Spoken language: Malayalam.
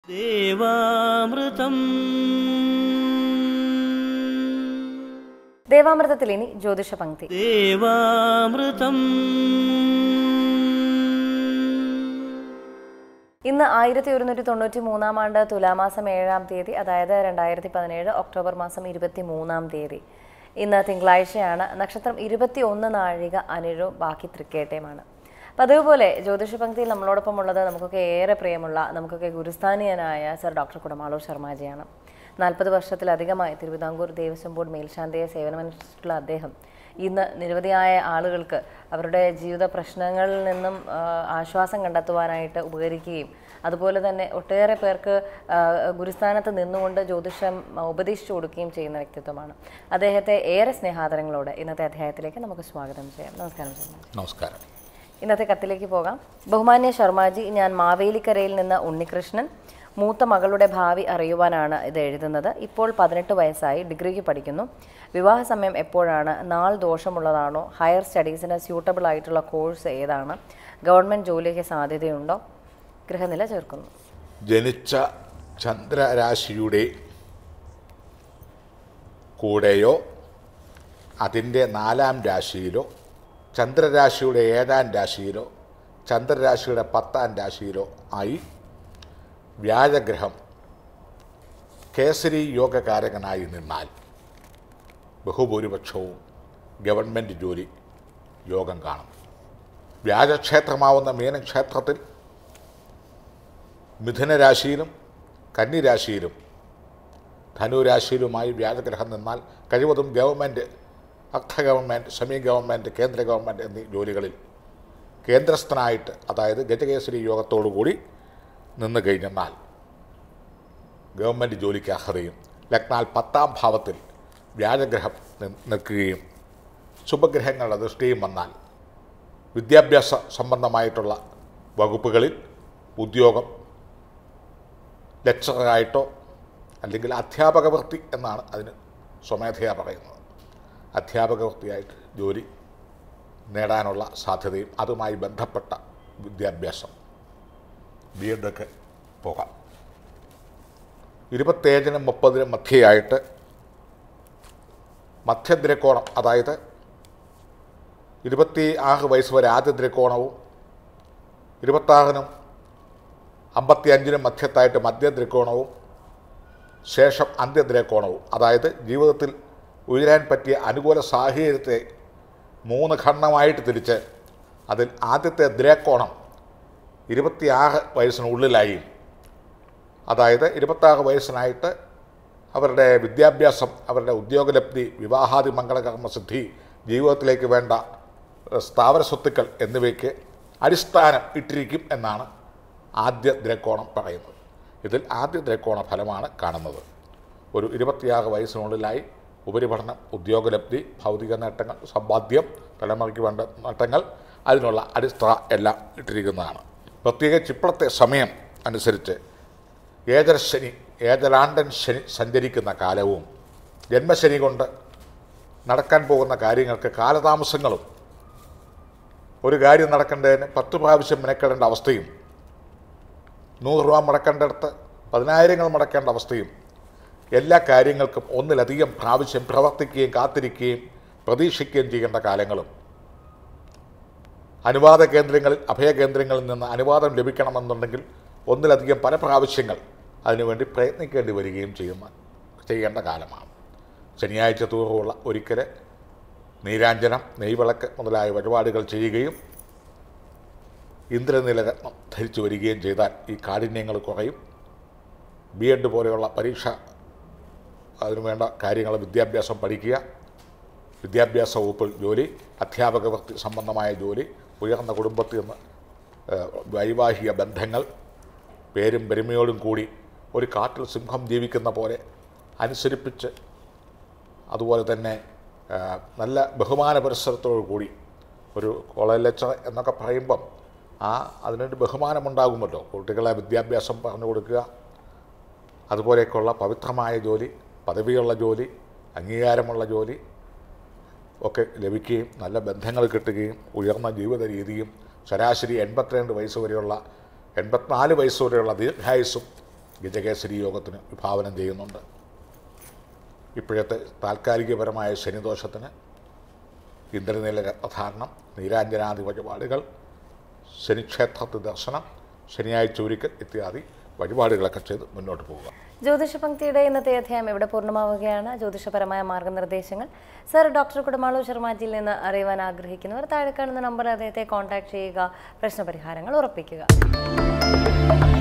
ദേവാമൃതം ദേവാമൃതത്തിൽ ഇനി ജ്യോതിഷ പങ്ക്തി ദേവാമൃതം ഇന്ന് ആയിരത്തി ഒരുന്നൂറ്റി തൊണ്ണൂറ്റി മൂന്നാം ആണ്ട് തുലാമാസം ഏഴാം തീയതി അതായത് രണ്ടായിരത്തി പതിനേഴ് ഒക്ടോബർ മാസം ഇരുപത്തി മൂന്നാം തീയതി ഇന്ന് തിങ്കളാഴ്ചയാണ് നക്ഷത്രം ഇരുപത്തി ഒന്ന് നാഴിക അനിഴവും ബാക്കി തൃക്കേട്ടയുമാണ് അപ്പം അതുപോലെ ജ്യോതിഷ പങ്ക്തിയിൽ നമ്മളോടൊപ്പം ഉള്ളത് നമുക്കൊക്കെ ഏറെ പ്രിയമുള്ള നമുക്കൊക്കെ ഗുരുസ്ഥാനീയനായ സർ ഡോക്ടർ കുടമാളൂർ ശർമാജിയാണ് നാൽപ്പത് വർഷത്തിലധികമായി തിരുവിതാംകൂർ ദേവസ്വം ബോർഡ് മേൽശാന്തിയെ സേവനമനുഷ്ഠിച്ചിട്ടുള്ള അദ്ദേഹം ഇന്ന് നിരവധിയായ ആളുകൾക്ക് അവരുടെ ജീവിത പ്രശ്നങ്ങളിൽ നിന്നും ആ, ആശ്വാസം കണ്ടെത്തുവാനായിട്ട് ഉപകരിക്കുകയും അതുപോലെ തന്നെ ഒട്ടേറെ പേർക്ക് ആ, ഗുരുസ്ഥാനത്ത് നിന്നുകൊണ്ട് ജ്യോതിഷം ഉപദേശിച്ചു കൊടുക്കുകയും ചെയ്യുന്ന വ്യക്തിത്വമാണ് അദ്ദേഹത്തെ ഏറെ സ്നേഹാദരങ്ങളോടെ ഇന്നത്തെ അധ്യായത്തിലേക്ക് നമുക്ക് സ്വാഗതം ചെയ്യാം നമസ്കാരം ശർമാജി നമസ്കാരം ഇന്നത്തെ കത്തിലേക്ക് പോകാം ബഹുമാന്യ ശർമാജി ഞാൻ മാവേലിക്കരയിൽ നിന്ന് ഉണ്ണികൃഷ്ണൻ മൂത്ത മകളുടെ ഭാവി അറിയുവാനാണ് ഇത് എഴുതുന്നത് ഇപ്പോൾ പതിനെട്ട് വയസ്സായി ഡിഗ്രിക്ക് പഠിക്കുന്നു വിവാഹ സമയം എപ്പോഴാണ് നാൾ ദോഷമുള്ളതാണോ ഹയർ സ്റ്റഡീസിന് സ്യൂട്ടബിൾ ആയിട്ടുള്ള കോഴ്സ് ഏതാണ് ഗവൺമെൻറ് ജോലിക്ക് സാധ്യതയുണ്ടോ ഗൃഹനില ചേർക്കുന്നു ജനിച്ച ചന്ദ്രരാശിയുടെ കൂടെയോ അതിൻ്റെ നാലാം രാശിയിലോ ചന്ദ്രരാശിയുടെ ഏഴാം രാശിയിലോ ചന്ദ്രരാശിയുടെ പത്താം രാശിയിലോ ആയി വ്യാഴഗ്രഹം കേസരി യോഗകാരകനായി നിന്നാൽ ബഹുഭൂരിപക്ഷവും ഗവൺമെൻറ് ജോലി യോഗം കാണും വ്യാഴക്ഷേത്രമാവുന്ന മീനക്ഷേത്രത്തിൽ മിഥുനരാശിയിലും കന്നിരാശിയിലും ധനുരാശിയിലുമായി വ്യാഴഗ്രഹം നിന്നാൽ കഴിവതും ഗവൺമെൻറ് അർദ്ധ ഗവൺമെൻറ് സെമി ഗവൺമെൻറ് കേന്ദ്ര ഗവൺമെൻറ് എന്നീ ജോലികളിൽ കേന്ദ്രസ്ഥനായിട്ട് അതായത് ഗജകേസരി യോഗത്തോടുകൂടി നിന്ന് കഴിഞ്ഞെന്നാൽ ഗവൺമെൻറ് ജോലിക്ക് അർഹതയും ലഗ്നാൽ പത്താം ഭാവത്തിൽ വ്യാഴഗ്രഹം നി- നിൽക്കുകയും ശുഭഗ്രഹങ്ങളുടെ ദൃഷ്ടിയും വന്നാൽ വിദ്യാഭ്യാസ സംബന്ധമായിട്ടുള്ള വകുപ്പുകളിൽ ഉദ്യോഗം ലെക്ചറായിട്ടോ അല്ലെങ്കിൽ അധ്യാപക വൃത്തി എന്നാണ് അതിന് സ്വമേധയാ പറയുന്നത് അധ്യാപക വൃത്തിയായിട്ട് ജോലി നേടാനുള്ള സാധ്യതയും അതുമായി ബന്ധപ്പെട്ട വിദ്യാഭ്യാസം ബി എഡൊക്കെ പോകാം ഇരുപത്തേഴിനും മുപ്പതിനും മധ്യയായിട്ട് മധ്യദ്രക്കോണം അതായത് ഇരുപത്തി ആറ് വയസ്സ് വരെ ആദ്യ ദ്രക്കോണവും ഇരുപത്താറിനും അമ്പത്തി അഞ്ചിനും മധ്യത്തായിട്ട് മധ്യദ്രക്കോണവും ശേഷം അന്ത്യദ്രക്കോണവും അതായത് ജീവിതത്തിൽ ഉയരാൻ പറ്റിയ അനുകൂല സാഹചര്യത്തെ മൂന്ന് ഖണ്ഡമായിട്ട് തിരിച്ച് അതിൽ ആദ്യത്തെ ദ്രക്കോണം ഇരുപത്തിയാറ് വയസ്സിനുള്ളിലായി അതായത് ഇരുപത്താറ് വയസ്സിനായിട്ട് അവരുടെ വിദ്യാഭ്യാസം അവരുടെ ഉദ്യോഗലബ്ധി വിവാഹാദി മംഗളകർമ്മ സിദ്ധി ജീവിതത്തിലേക്ക് വേണ്ട ഏഹ്, സ്ഥാവര സ്വത്തുക്കൾ എന്നിവയ്ക്ക് അടിസ്ഥാനം ഇട്ടിരിക്കും എന്നാണ് ആദ്യ ദ്രക്കോണം പറയുന്നത് ഇതിൽ ആദ്യ ദ്രക്കോണ ഫലമാണ് കാണുന്നത് ഒരു ഇരുപത്തിയാറ് വയസ്സിനുള്ളിലായി ഉപരിപഠനം ഉദ്യോഗലബ്ധി ഭൗതിക നേട്ടങ്ങൾ സമ്പാദ്യം തലമുറയ്ക്ക് വേണ്ട നേട്ടങ്ങൾ അതിനുള്ള അടിസ്ഥാന എല്ലാം ഇട്ടിരിക്കുന്നതാണ് പ്രത്യേകിച്ച് ഇപ്പോഴത്തെ സമയം അനുസരിച്ച് ഏതര ശനി ഏതരാണ്ടൻ ശനി സഞ്ചരിക്കുന്ന കാലവും ജന്മശനി കൊണ്ട് നടക്കാൻ പോകുന്ന കാര്യങ്ങൾക്ക് കാലതാമസങ്ങളും ഒരു കാര്യം നടക്കേണ്ടതിന് പത്ത് പ്രാവശ്യം മെനക്കെടേണ്ട അവസ്ഥയും നൂറ് രൂപ മുടക്കേണ്ടടുത്ത് പതിനായിരങ്ങൾ മുടക്കേണ്ട അവസ്ഥയും എല്ലാ കാര്യങ്ങൾക്കും ഒന്നിലധികം പ്രാവശ്യം പ്രവർത്തിക്കുകയും കാത്തിരിക്കുകയും പ്രതീക്ഷിക്കുകയും ചെയ്യേണ്ട കാലങ്ങളും അനുവാദ കേന്ദ്രങ്ങളിൽ അഭയകേന്ദ്രങ്ങളിൽ നിന്ന് അനുവാദം ലഭിക്കണമെന്നുണ്ടെങ്കിൽ ഒന്നിലധികം പല പ്രാവശ്യങ്ങൾ അതിനുവേണ്ടി പ്രയത്നിക്കേണ്ടി വരികയും ചെയ്യുന്ന ചെയ്യേണ്ട കാലമാണ് ശനിയാഴ്ച തോറുമുള്ള ഒരിക്കൽ നീരാഞ്ജനം നെയ്വിളക്ക് മുതലായ വഴിപാടുകൾ ചെയ്യുകയും ഇന്ദ്രനീലരത്നം ധരിച്ചു വരികയും ചെയ്താൽ ഈ കാഠിന്യങ്ങൾ കുറയും ബി എഡ് പോലെയുള്ള പരീക്ഷ അതിനുവേണ്ട കാര്യങ്ങൾ വിദ്യാഭ്യാസം പഠിക്കുക വിദ്യാഭ്യാസ വകുപ്പിൽ ജോലി അധ്യാപക വൃത്തി സംബന്ധമായ ജോലി ഉയർന്ന കുടുംബത്തിൽ നിന്ന് ഏഹ്, വൈവാഹിക ബന്ധങ്ങൾ പേരും പെരുമയോടും കൂടി ഒരു കാട്ടിൽ സിംഹം ജീവിക്കുന്ന പോലെ അനുസരിപ്പിച്ച് അതുപോലെ തന്നെ ആ, നല്ല ബഹുമാന പുരസ്സരത്തോടു കൂടി ഒരു കോളേജ് ലെക്ചർ എന്നൊക്കെ പറയുമ്പം ആ അതിനൊരു ബഹുമാനമുണ്ടാകുമല്ലോ കുട്ടികളെ വിദ്യാഭ്യാസം പറഞ്ഞു കൊടുക്കുക അതുപോലെയൊക്കെയുള്ള പവിത്രമായ ജോലി പദവിയുള്ള ജോലി അംഗീകാരമുള്ള ജോലി ഒക്കെ ലഭിക്കുകയും നല്ല ബന്ധങ്ങൾ കിട്ടുകയും ഉയർന്ന ജീവിത രീതിയും ശരാശരി എൺപത്തിരണ്ട് വയസ്സ് വരെയുള്ള എൺപത്തിനാല് വയസ്സ് വരെയുള്ള ദീർഘായുസ്സും ഗജകേസരി യോഗത്തിന് വിഭാവനം ചെയ്യുന്നുണ്ട് ഇപ്പോഴത്തെ താൽക്കാലികപരമായ ശനിദോഷത്തിന് ഇന്ദ്രനീല രത്നധാരണം നീരാഞ്ജനാദി വഴിപാടുകൾ ശനിക്ഷേത്രത്തിൽ ദർശനം ശനിയാഴ്ച ഒരിക്കൽ ഇത്യാദി വഴിപാടുകളൊക്കെ ചെയ്ത് മുന്നോട്ട് പോവുക ജ്യോതിഷ പങ്ക്തിയുടെ ഇന്നത്തെ അധ്യായം ഇവിടെ പൂർണ്ണമാവുകയാണ് ജ്യോതിഷപരമായ മാർഗനിർദ്ദേശങ്ങൾ സർ ഡോക്ടർ കുടമാളു ശർമാജിയിൽ നിന്ന് അറിയുവാൻ ആഗ്രഹിക്കുന്നവർ താഴെ കാണുന്ന നമ്പർ അദ്ദേഹത്തെ കോൺടാക്ട് ചെയ്യുക പ്രശ്നപരിഹാരങ്ങൾ ഉറപ്പിക്കുക